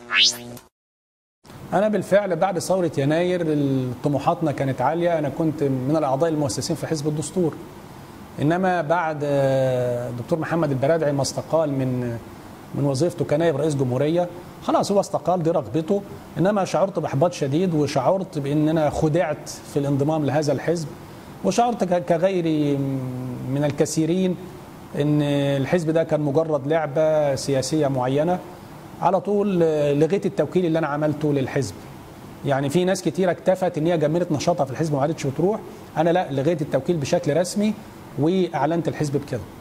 أنا بالفعل بعد ثورة يناير طموحاتنا كانت عالية أنا كنت من الأعضاء المؤسسين في حزب الدستور إنما بعد دكتور محمد البرادعي ما استقال من من وظيفته كنائب رئيس جمهورية خلاص هو استقال دي رغبته إنما شعرت بإحباط شديد وشعرت بأن أنا خدعت في الانضمام لهذا الحزب وشعرت كغيري من الكثيرين ان الحزب ده كان مجرد لعبه سياسيه معينه على طول لغيت التوكيل اللي انا عملته للحزب يعني في ناس كتيره اكتفت ان هي جملت نشاطها في الحزب وما عادتش بتروح انا لا لغيت التوكيل بشكل رسمي واعلنت الحزب بكده